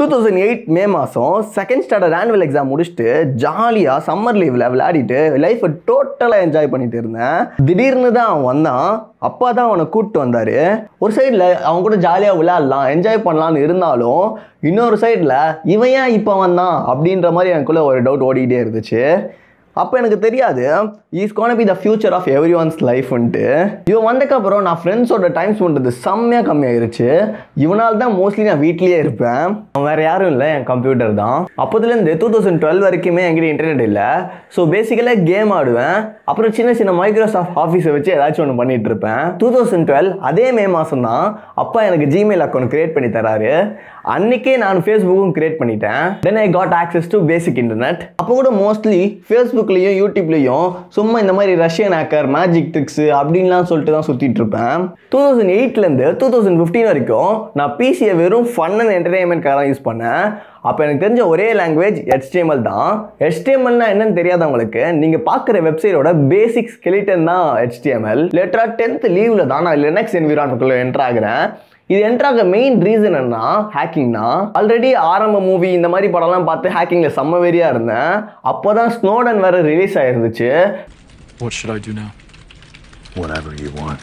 Two thousand eight மே மாதம் second standard annual exam முடிச்சுட்டு ஜாலியாக சம்மர் லீவில் விளையாடிட்டு லைஃப்பை டோட்டலாக என்ஜாய் பண்ணிட்டு இருந்தேன் திடீர்னு தான் அவன் வந்தான் அப்பா தான் அவனை கூப்பிட்டு வந்தார் ஒரு சைடில் அவன் கூட ஜாலியாக விளையாடலாம் என்ஜாய் பண்ணலான்னு இருந்தாலும் இன்னொரு சைடில் இவன் ஏன் இப்போ வந்தான் அப்படின்ற மாதிரி எனக்குள்ளே ஒரு டவுட் ஓடிக்கிட்டே இருந்துச்சு அப்போ எனக்கு தெரியாது is gonna be the future of everyone's லைஃப்ன்ட்டு இவன் வந்ததுக்கப்புறம் நான் ஃப்ரெண்ட்ஸோட டைம் ஸ்பெண்ட் செம்மையாக கம்மியாயிருச்சு இவனால் தான் மோஸ்ட்லி நான் வீட்லேயே இருப்பேன் அவன் வேறு யாரும் இல்லை என் கம்ப்யூட்டர் தான் அப்போதுலேருந்து டூ தௌசண்ட் டுவெல் வரைக்குமே என்கிட்ட இன்டர்நெட் இல்லை ஸோ பேசிக்கலாக கேம் ஆடுவேன் அப்புறம் சின்ன சின்ன மைக்ரோசாஃப்ட் ஆஃபீஸை வச்சு ஏதாச்சும் ஒன்று பண்ணிட்டு இருப்பேன் டூ தௌசண்ட் டுவெல் அதே மே மாதம் தான் அப்பா எனக்கு ஜிமெயில் அக்கௌண்ட் கிரியேட் பண்ணி தராரு அன்னைக்கே நான் ஃபேஸ்புக்கும் கிரியேட் பண்ணிட்டேன் then I got access to basic internet அப்போ கூட மோஸ்ட்லி ஃபேஸ்புக்லேயும் யூடியூப்லேயும் சும்மா இந்த மாதிரி ரஷ்யன் ஹேக்கர் மேஜிக் ட்ரிக்ஸ் அப்படின்லாம் சொல்லிட்டு தான் சுற்றிட்டு இருப்பேன் டூ தௌசண்ட் எயிட்லேருந்து டூ தௌசண்ட் ஃபிஃப்டீன் வரைக்கும் நான் பிசியை வெறும் ஃபன் அண்ட் என்டர்டைன்மெண்ட்காக தான் யூஸ் பண்ணேன் அப்போ எனக்கு தெரிஞ்ச ஒரே லாங்குவேஜ் HTML தான் HTMLனா என்னன்னு தெரியாதவங்களுக்கு நீங்கள் பார்க்குற வெப்சைட்டோட பேசிக் ஸ்கெலிட்டன் தான் HTML லேட்டராக டென்த் லீவில் தான் நான் லினக்ஸ் என்விரான்மெண்ட்குள்ளே என்டர் ஆகுறேன் இது என்ட்ராக மெயின் ரீசன் என்ன ஹேக்கிங்னா ஆல்ரெடி ஆரம்ப மூவி இந்த மாதிரி படம்லாம் பார்த்து ஹேக்கிங்கில் செம்ம வெறியாக இருந்தேன் அப்போ தான் ஸ்னோடன் வேறு ரிலீஸ் ஆயிருந்துச்சு What should I do now? Whatever you want.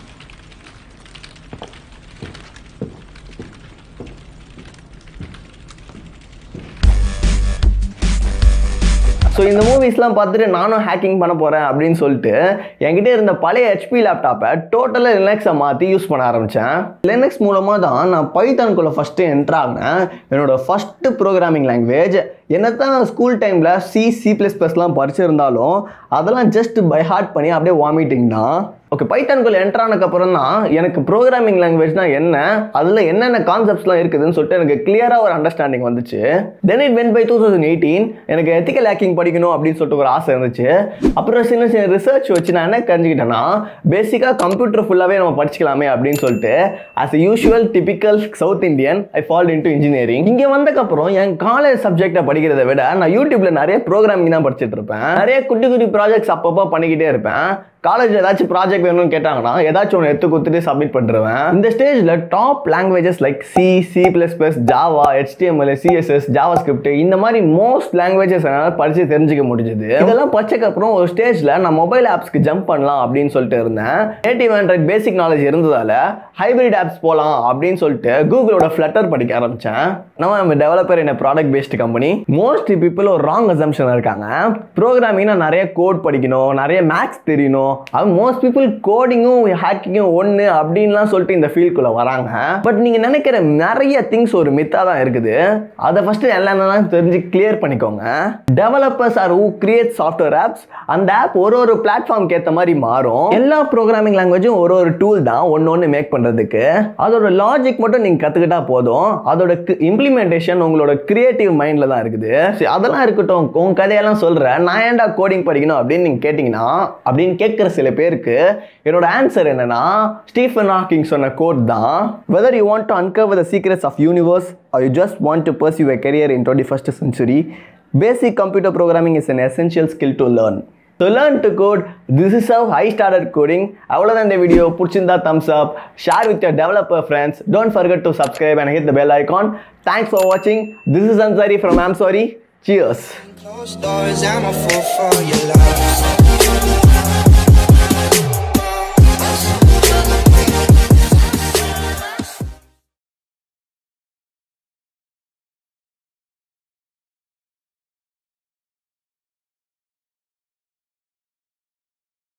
So இந்த மூவிஸ்லாம் பார்த்துட்டு நானும் ஹேக்கிங் பண்ண போகிறேன் அப்படின்னு சொல்லிட்டு என்கிட்ட இருந்த பழைய ஹெச்பி லேப்டாப்பை டோட்டலாக லினக்ஸை மாற்றி யூஸ் பண்ண ஆரம்பித்தேன் லினக்ஸ் மூலமாக தான் நான் பைத்தானுக்குள்ளே ஃபஸ்ட்டு என்ட்ரு ஆகினேன் என்னோட ஃபஸ்ட்டு ப்ரோக்ராமிங் லாங்குவேஜ் என்னத்தான் school time C C plus ப்ளஸ்லாம் படிச்சிருந்தாலும் அதெல்லாம் ஜஸ்ட் பை ஹார்ட் பண்ணி அப்படியே வாமிட்டிங் தான் ஓகே பைத்தானுக்குள்ள என்ட்ரு ஆனதுக்கப்புறம் தான் எனக்கு ப்ரோக்ராமிங் லாங்குவேஜ்னா என்ன அதில் என்னென்ன கான்செப்ட்ஸ்லாம் இருக்குதுன்னு சொல்லிட்டு எனக்கு கிளியராக ஒரு அண்டர்ஸ்டாண்டிங் வந்துச்சு then it when by two thousand eighteen எனக்கு எத்திக்கல் ஹேக்கிங் படிக்கணும் அப்படின்னு சொல்லிட்டு ஒரு ஆசை இருந்துச்சு அப்புறம் சின்ன சின்ன ரிசர்ச் வச்சு நான் என்ன தெரிஞ்சுக்கிட்டேன்னா பேசிக்காக கம்ப்யூட்டர் ஃபுல்லாகவே நம்ம படிச்சுக்கலாமே அப்படின்னு சொல்லிட்டு as usual typical South Indian I fall into engineering இங்கே வந்தக்கப்புறம் என் காலேஜ் சப்ஜெக்டை படிக்கிறதை விட நான் யூடியூப்ல நிறைய ப்ரோக்ராமிங் தான் படிச்சுட்டு இருப்பேன் நிறைய குட்டி குட்டி ப்ராஜெக்ட்ஸ் அப்பப்போ பண்ணிக்கிட்டே இருப்பேன் காலேஜ் ஏதாச்சும் ப்ராஜெக்ட் வேணும்னு கேட்டாங்கன்னா ஏதாச்சும் ஒன்று எடுத்து கொடுத்துட்டு சப்மிட் பண்ணிடுவேன் இந்த ஸ்டேஜில் top languages like C C plus plus Java HTML CSS JavaScript இந்த மாதிரி மோஸ்ட் லாங்குவேஜஸ் என்னால் படித்து தெரிஞ்சுக்க முடிஞ்சுது இதெல்லாம் படிச்சக்கப்புறம் ஒரு ஸ்டேஜில் நான் மொபைல் ஆப்ஸ்க்கு ஜம்ப் பண்ணலாம் அப்படின்னு சொல்லிட்டு இருந்தேன் நேட்டிவ் ஆண்ட்ராய்ட் பேசிக் நாலேஜ் இருந்ததால ஹைபிரிட் ஆப்ஸ் போகலாம் அப்படின்னு சொல்லிட்டு கூகுளோட ஃப்ளட்டர் படிக்க ஆரம்பித்தேன் நம்ம நம்ம டெவலப்பர் என்ன product based company most people ஒரு ராங் அசம்ஷன் இருக்காங்க ப்ரோக்ராமிங்னா நிறைய கோட் படிக்கணும் நிறைய மேக்ஸ் தெரியணும் அது மோஸ்ட் பீப்புள் கோடிங்கும் ஹேக்கிங்கும் ஒன்று அப்படின்லாம் சொல்லிட்டு இந்த ஃபீல்டுக்குள்ளே வராங்க பட் நீங்கள் நினைக்கிற நிறைய திங்ஸ் ஒரு மித்தாக தான் இருக்குது அதை ஃபஸ்ட்டு என்னென்னலாம் தெரிஞ்சு கிளியர் பண்ணிக்கோங்க developers are who create software apps அந்த ஆப் ஒரு ஒரு பிளாட்ஃபார்ம்க்கு ஏற்ற மாதிரி மாறும் எல்லா ப்ரோக்ராமிங் லாங்குவேஜும் ஒரு ஒரு டூல் தான் ஒன்று ஒன்று மேக் பண்ணுறதுக்கு அதோட லாஜிக் மட்டும் நீங்கள் கற்றுக்கிட்டா போதும் அதோட இம்ப்ளிமெண்டேஷன் உங்களோட கிரியேட்டிவ் மைண்டில் தான் இருக்குது சரி, அதெல்லாம் இருக்கட்டும் உன் கதையெல்லாம் சொல்கிறேன் நான் ஏன்டா கோடிங் படிக்கணும் அப்படின்னு நீங்கள் கேட்டிங்கன்னா அப்படின்னு கேட்குற சில பேருக்கு என்னோட ஆன்சர் என்னன்னா ஸ்டீஃபன் ஹாக்கிங் சொன்ன கோட் தான் whether you want to uncover the secrets of universe or you just want to pursue a career in 21st century basic computer programming is an essential skill to learn So learn to code. This is how I started coding. அவ்வளோதான் இந்த video பிடிச்சிருந்தா thumbs up. Share with your developer friends. Don't forget to subscribe and hit the bell icon. Thanks for watching. This is Ansari from I'm Sorry. Cheers. Closed doors, I'm a fool for your love.